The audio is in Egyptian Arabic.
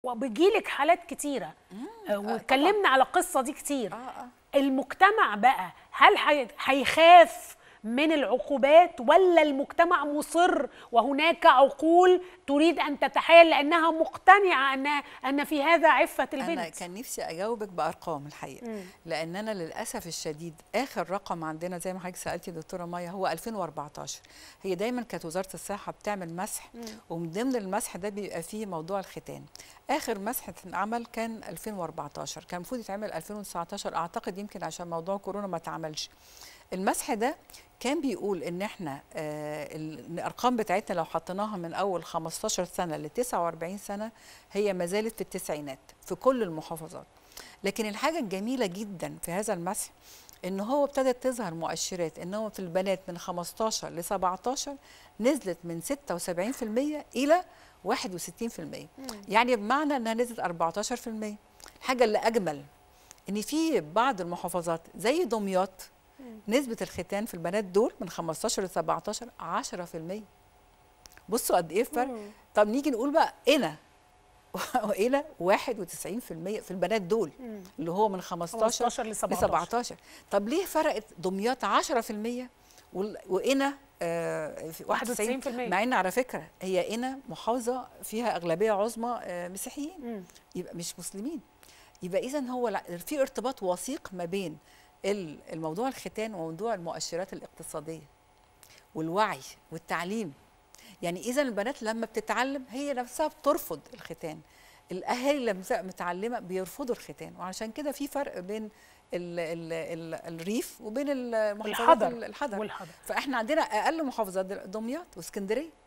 وبيجيلك حالات كتيره آه، واتكلمنا على القصه دي كتير اه اه المجتمع بقى هل هي- هيخاف من العقوبات ولا المجتمع مصر وهناك عقول تريد ان تتحايل لانها مقتنعه ان ان في هذا عفه انا البنت كان نفسي اجاوبك بارقام الحقيقه مم. لان انا للاسف الشديد اخر رقم عندنا زي ما حضرتك سالتي دكتوره مايا هو 2014 هي دايما كانت وزاره الصحه بتعمل مسح ومن ضمن المسح ده بيبقى فيه موضوع الختان اخر مسح اتعمل كان 2014 كان المفروض يتعمل 2019 اعتقد يمكن عشان موضوع كورونا ما اتعملش المسح ده كان بيقول ان احنا آه ال- الارقام بتاعتنا لو حطيناها من اول 15 سنه ل 49 سنه هي ما زالت في التسعينات في كل المحافظات لكن الحاجه الجميله جدا في هذا المسح ان هو ابتدت تظهر مؤشرات ان هو في البنات من 15 ل 17 نزلت من 76% الى 61% يعني بمعنى انها نزلت 14% الحاجه اللي اجمل ان في بعض المحافظات زي دمياط نسبة الختان في البنات دول من 15 ل 17 10% بصوا قد ايه الفرق مم. طب نيجي نقول بقى هنا وهنا 91% في البنات دول مم. اللي هو من 15 15 ل ل 17 17 طب ليه فرقت دمياط 10% وال- وقنا آه في 91% 91%. مع ان على فكره هي قنا محافظه فيها اغلبيه عظمى آه مسيحيين مم. يبقى مش مسلمين يبقى اذا هو لا في ارتباط وثيق ما بين ال- الموضوع الختان وموضوع المؤشرات الاقتصاديه والوعي والتعليم يعني اذا البنات لما بتتعلم هي نفسها بترفض الختان الاهالي لما بتبقى متعلمه بيرفضوا الختان وعشان كده في فرق بين ال ال ال الريف وبين المحافظات والحضر ال- الحضر والحضر فاحنا عندنا اقل محافظات دل- دمياط واسكندريه